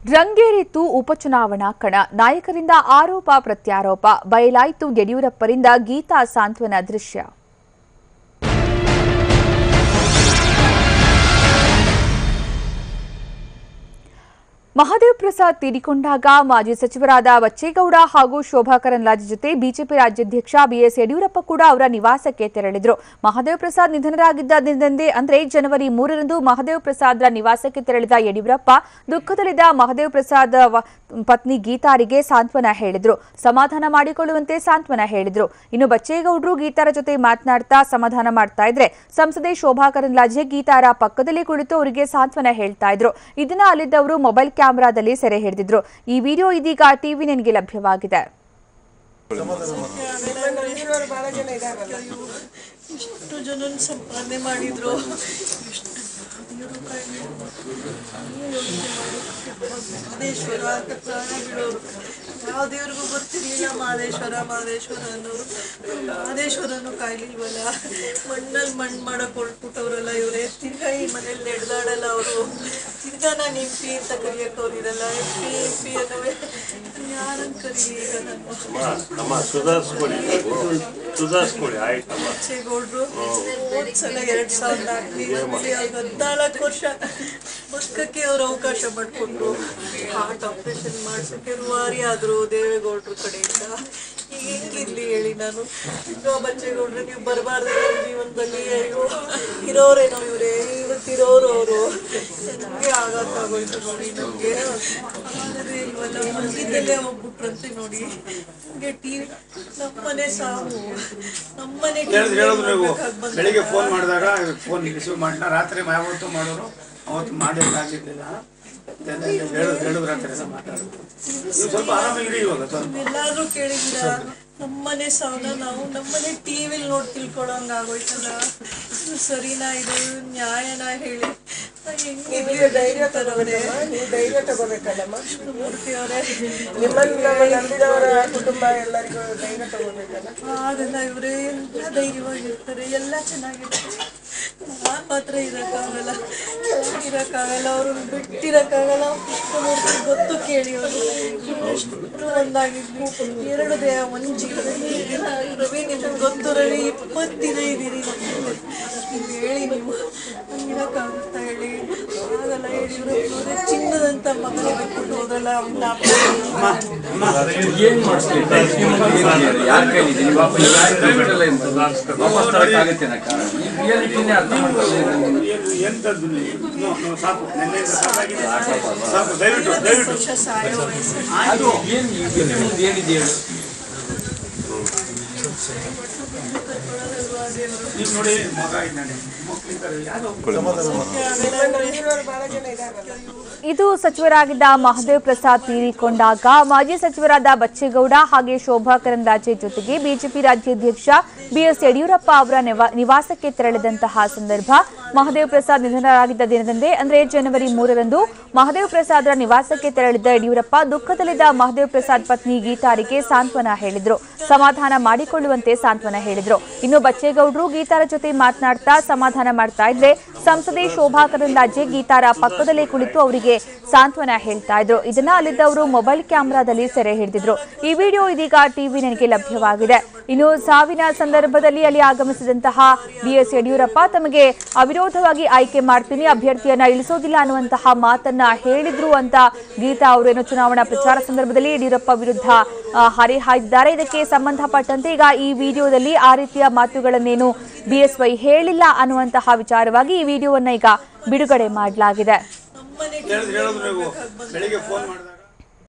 ರಂಗೇರಿತ್ತು ಉಪಚುನಾವಣಾ ಕಣ ನಾಯಕರಿಂದ ಆರೋಪ ಪ್ರತ್ಯಾರೋಪ ಬಯಲಾಯಿತು ಯಡಿಯೂರಪ್ಪರಿಂದ ಗೀತಾ ಸಾಂತ್ವನ ದೃಶ್ಯ ಮಹಾದೇವ್ ಪ್ರಸಾದ್ ತೀರಿಕೊಂಡಾಗ ಮಾಜಿ ಸಚಿವರಾದ ಬಚ್ಚೇಗೌಡ ಹಾಗೂ ಶೋಭಾ ಕರಂದ್ಲಾಜೆ ಜೊತೆ ಬಿಜೆಪಿ ರಾಜ್ಯಾಧ್ಯಕ್ಷ ಬಿಎಸ್ ಯಡಿಯೂರಪ್ಪ ಕೂಡ ಅವರ ನಿವಾಸಕ್ಕೆ ತೆರಳಿದ್ರು ಮಹಾದೇವ್ ಪ್ರಸಾದ್ ನಿಧನರಾಗಿದ್ದ ದಿನದಂದೇ ಅಂದ್ರೆ ಜನವರಿ ಮೂರರಂದು ಮಹಾದೇವ್ ಪ್ರಸಾದ್ರ ನಿವಾಸಕ್ಕೆ ತೆರಳಿದ ಯಡಿಯೂರಪ್ಪ ದುಃಖದಲ್ಲಿದ್ದ ಮಹಾದೇವ್ ಪ್ರಸಾದ್ ವ- ಪತ್ನಿ ಗೀತಾರಿಗೆ ಸಾಂತ್ವನ ಹೇಳಿದ್ರು ಸಮಾಧಾನ ಮಾಡಿಕೊಳ್ಳುವಂತೆ ಸಾಂತ್ವನ ಹೇಳಿದ್ರು ಇನ್ನು ಬಚ್ಚೇಗೌಡರು ಗೀತಾರ ಜೊತೆ ಮಾತನಾಡ್ತಾ ಸಮಾಧಾನ ಮಾಡ್ತಾ ಇದ್ರೆ ಸಂಸದೆ ಶೋಭಾ ಕರಂದ್ಲಾಜೆ ಗೀತಾರ ಪಕ್ಕದಲ್ಲಿ ಕುಳಿತು ಅವರಿಗೆ ಸಾಂತ್ವನ ಹೇಳ್ತಾ ಇದ್ರು ಇದನ್ನ ಅಲ್ಲಿದ್ದವರು ಮೊಬೈಲ್ ಕ್ಯಾಮೆರಾದಲ್ಲಿ ಸೆರೆ ಹಿಡಿದಿದ್ರು ಈ ವಿಡಿಯೋ ಇದೀಗ ಟಿವಿ ನನ್ಗೆ ಲಭ್ಯವಾಗಿದೆ ಇಷ್ಟು ಜನ ಸಂಪಾದನೆ ಮಾಡಿದ್ರು ಎಷ್ಟು ದೇವ್ರು ಕಾಯ್ಲಿ. ಮಹದೇಶ್ವರ ಅಂತ ಪ್ರಾಣ ಬಿಡೋರು ಯಾವ ದೇವ್ರಿಗೂ ಗೊತ್ತಿರಲಿಲ್ಲ ಮಹದೇಶ್ವರ ಮಹದೇಶ್ವರ ಅನ್ನೋರು ಮಹದೇಶ್ವರನು ಕಾಯ್ಲಿಲ್ವಲ್ಲ ಮಣ್ಣಲ್ಲಿ ಮಣ್ಣು ಮಾಡಕ್ ಹೊರಟ್ಬಿಟ್ಟವ್ರಲ್ಲ ಇವರೇ ತಿರ್ಗಾ ಈ ಮನೇಲಿ ನಡೆದಾಡಲ್ಲ ಅವರು ತಿರ್ಗಾ ನಾನು ಎಂ ಪಿ ಅಂತ ಕರಿಯಕ್ಕೆ ಅವ್ರಿರಲ್ಲ ಎಂ ಪಿ ಎಂ ಪಿ ಅನ್ನೋವೆ ಯಾರನ್ನು ಕರೀಲಿ ಈಗ ನಾನು ಅಮ್ಮ ಅಮ್ಮ ಸುಧಾರಿಸ್ಕೊಳ್ಳಿ ಸುಧಾರಿಸ್ಕೊಳ್ಳಿ ಆಯ್ತಮ್ಮ ಬಚ್ಚೇಗೌಡ್ರು ಹೋದ್ ಸಲ ಎರಡ್ ಸಾವಿರದ ನಾಲ್ಕರಲ್ಲಿ ಅವ್ರಿಗೆ ಹದಿನಾಲ್ಕು ವರ್ಷ ಬದುಕಕ್ಕೆ ಅವ್ರು ಅವಕಾಶ ಮಾಡಿಕೊಟ್ರು ಹಾರ್ಟ್ ಆಪರೇಷನ್ ಮಾಡ್ಸಕ್ಕೆ ರೂವಾರಿ ಆದ್ರು ದೇವೇಗೌಡ್ರ ಕಡೆಯಿಂದ ಈಗ ಹೆಂಗಿರ್ಲಿ ಹೇಳಿ ನಾನು ಈಗ ಬಚ್ಚೇಗೌಡ್ರು ನೀವು ಬರಬಾರ್ದು ನನ್ನ ಜೀವನದಲ್ಲಿ ಅಯ್ಯೋ ಇರೋರೇನೋ ಇವರೇ ಇವತ್ತಿರೋರು ಅವರು ನನಗೆ ಆಗಕ್ಕಾಗೋಯ್ತು ನೋಡಿ ನನಗೆ ಆದರೆ ಇವೆಲ್ಲ ಮಧ್ಯದಲ್ಲೇ ಹೋಗ್ಬಿಟ್ರಂತೆ ನೋಡಿ ಹಂಗೆ ಟಿವಿ ನಮ್ಮನೆ ಸಾವು ನಮ್ಮನೆ ಹೇಳಿದ್ರು ಹೇಳಿದ್ರು ನೀವು ಬೆಳಿಗ್ಗೆ ಫೋನ್ ಮಾಡಿದಾಗ ಫೋನ್ ರಿಸೀವ್ ಮಾಡಿಲ್ಲ ರಾತ್ರಿ ಯಾವತ್ತು ಮಾಡೋರು ಅವತ್ತು ಮಾಡೋಕ್ಕಾಗಿರ್ಲಿಲ್ಲ ಹೇಳಿದ್ರು ಹೇಳಿದ್ರು ರಾತ್ರಿ ಎಲ್ಲ ಮಾತಾಡಿದ್ರು ನೀವು ಸ್ವಲ್ಪ ಆರಾಮಾಗಿರಿ ಇವಾಗ ಸ್ವಲ್ಪ ಎಲ್ಲಾದ್ರೂ ಕೇಳಿದ್ದೀರಾ ನಮ್ಮನೆ ಸಾವನ್ನ ನಾವು ನಮ್ಮನೆ ಟಿವಿಲಿ ನೋಡಿ ತಿಳ್ಕೊಳಂಗ ಆಗೋಯ್ತದ ಇದು ಸರಿನಾ ಇದು ನ್ಯಾಯನ ಹೇಳಿ ಹೆಂಗಿದ್ವಿ ಧೈರ್ಯ ತರೋರೆ ಧೈರ್ಯ ತಗೋಬೇಕಲ್ಲಮ್ಮ ಮೂರ್ತಿ ಅವರೇ ನಿಮ್ಮನ್ನ ನಮ್ಮ ನಂಬಿದವರ ಕುಟುಂಬ ಎಲ್ಲರಿಗೂ ಧೈರ್ಯ ತಗೋಬೇಕಲ್ಲ ಆಗಲ್ಲ ಇವರೇ ಎಲ್ಲ ಧೈರ್ಯವಾಗಿರ್ತಾರೆ ಎಲ್ಲ ಚೆನ್ನಾಗಿರ್ತಾರೆ ನಾನು ಮಾತ್ರ ಇರೋಕ್ಕಾಗಲ್ಲ ಇರೋಕ್ಕಾಗಲ್ಲ ಅವ್ರನ್ನ ಬಿಟ್ಟಿರೋಕ್ಕಾಗಲ್ಲ ಕೃಷ್ಣಮೂರ್ತಿ ಗೊತ್ತು ಕೇಳಿ ಅವರು ಇಬ್ರು ಒಂದಾಗಿದ್ವಿ ಎರಡು ದೇಹ ಒಂದು ಜೀವನದಲ್ಲಿ ರವಿ ನಿಮ್ಗೆ ಗೊತ್ತು ರವಿ ಇಪ್ಪತ್ತು ದಿನ ಇದ್ದೀರಿ ನಮ್ಮಲ್ಲಿ ನೀವು ಹೇಳಿ ನೀವು ಹಂಗಿರೋಕ್ಕಾಗುತ್ತಾ ಹೇಳಿ ಆಗಲ್ಲ ಹೇಳಿ ಇವ್ರವ್ರೆ ಚಿನ್ನದಂತ ಮಗನ ಬಿಟ್ಬಿಟ್ಟು ಹೋದ್ರಲ್ಲ ಅವ್ನ ಏನ್ ಮಾಡಿಸ್ಲಿಕ್ಕೆ ಯಾರ ಕೈಲಿದೆ ನೀವು ವಾಪಸ್ ಯಾರ್ ಕೈಲಿಲ್ಲ ಏನು? ವಾಪಸ್ ತರಕ್ಕಾಗತ್ತೇನಕ್ಕ? ಈ ರಿಯಾಲಿಟಿನೇ ಅರ್ಥ ಮಾಡ್ಕೊಳ್ಳಿ ನೀವು. ಏನು ಎಂಥದ್ದು ನೀವು? ನೋ, ನೋ, ಸಾಕು ನೆನ್ನೆಯಿಂದ ಸಾಕಾಗಿದೆ ಸಾಕು ದಯವಿಟ್ಟು ದಯವಿಟ್ಟು ವರ್ಷ ಸಾಯೋ ವಯಸ್ಸು ಅದು ಏನ್ ಈ ಬಿಟ್ಟು ಮುಂದೆ ಏನಿದೆ ಹೇಳು? ನೀವು ನೋಡಿ ಮಗ ಇದ್ದಾನೆ ಮಕ್ಕಳಿದ್ದಾರೆ ಯಾರೋ ನಂಬಿದವರು ಬಹಳ ಜನ ಇದಾರಲ್ಲ ಇದು ಸಚಿವರಾಗಿದ್ದ ಮಹದೇವ್ ಪ್ರಸಾದ್ ತೀರಿಕೊಂಡಾಗ ಮಾಜಿ ಸಚಿವರಾದ ಬಚ್ಚೇಗೌಡ ಹಾಗೆ ಶೋಭಾ ಕರಂದ್ಲಾಜೆ ಜೊತೆಗೆ ಬಿಜೆಪಿ ರಾಜ್ಯಾಧ್ಯಕ್ಷ ಬಿಎಸ್ ಯಡಿಯೂರಪ್ಪ ಅವರ ನಿವಾ- ನಿವಾಸಕ್ಕೆ ತೆರಳಿದಂತಹ ಸಂದರ್ಭ ಮಹದೇವ್ ಪ್ರಸಾದ್ ನಿಧನರಾಗಿದ್ದ ದಿನದಂದೇ ಅಂದ್ರೆ ಜನವರಿ ಮೂರರಂದು ಮಹದೇವ್ ಪ್ರಸಾದ್ರ ನಿವಾಸಕ್ಕೆ ತೆರಳಿದ್ದ ಯಡಿಯೂರಪ್ಪ ದುಃಖದಲ್ಲಿದ್ದ ಮಹದೇವ್ ಪ್ರಸಾದ್ ಪತ್ನಿ ಗೀತಾರಿಗೆ ಸಾಂತ್ವನ ಹೇಳಿದ್ರು ಸಮಾಧಾನ ಮಾಡಿಕೊಳ್ಳುವಂತೆ ಸಾಂತ್ವನ ಹೇಳಿದ್ರು ಇನ್ನು ಬಚ್ಚೇಗೌಡರು ಗೀತಾರ ಜೊತೆ ಮಾತನಾಡ್ತಾ ಸಮಾಧಾನ ಮಾಡ್ತಾ ಇದ್ರೆ ಸಂಸದೆ ಶೋಭಾ ಕರಂದ್ಲಾಜೆ ಗೀತಾರ ಪಕ್ಕದಲ್ಲೇ ಕುಳಿತು ಅವರಿಗೆ ಸಾಂತ್ವನ ಹೇಳ್ತಾ ಇದ್ರು ಇದನ್ನ ಅಲ್ಲಿದ್ದವರು ಮೊಬೈಲ್ ಕ್ಯಾಮೆರಾದಲ್ಲಿ ಸೆರೆ ಹಿಡಿದಿದ್ರು ಈ ವಿಡಿಯೋ ಇದೀಗ ಟಿವಿ ನನಗೆ ಲಭ್ಯವಾಗಿದೆ ಇನ್ನು ಸಾವಿನ ಸಂದರ್ಭದಲ್ಲಿ ಅಲ್ಲಿ ಆಗಮಿಸಿದಂತಹ ಬಿಎಸ್ ಯಡಿಯೂರಪ್ಪ ತಮಗೆ ಅವಿರೋಧವಾಗಿ ಆಯ್ಕೆ ಮಾಡ್ತೀನಿ ಅಭ್ಯರ್ಥಿಯನ್ನ ಇಳಿಸೋದಿಲ್ಲ ಅನ್ನುವಂತಹ ಮಾತನ್ನ ಹೇಳಿದ್ರು ಅಂತ ಗೀತಾ ಅವರೇನು ಚುನಾವಣಾ ಪ್ರಚಾರ ಸಂದರ್ಭದಲ್ಲಿ ಯಡಿಯೂರಪ್ಪ ವಿರುದ್ಧ ಆ, ಹರಿಹಾಯ್ದಿದ್ದಾರೆ ಇದಕ್ಕೆ ಸಂಬಂಧಪಟ್ಟಂತೆ ಈಗ ಈ ವಿಡಿಯೋದಲ್ಲಿ ಆ ರೀತಿಯ ಮಾತುಗಳನ್ನೇನು ಬಿಎಸ್ವೈ ಹೇಳಿಲ್ಲ ಅನ್ನುವಂತಹ ವಿಚಾರವಾಗಿ ಈ ವಿಡಿಯೋವನ್ನ ಈಗ ಬಿಡುಗಡೆ ಮಾಡಲಾಗಿದೆ ನಮ್ಮನೆ ಹೇಳಿದ್ರು ಹೇಳಿದ್ರು ನೀವು ಬೆಳಿಗ್ಗೆ ಫೋನ್ ಮಾಡಿದಾಗ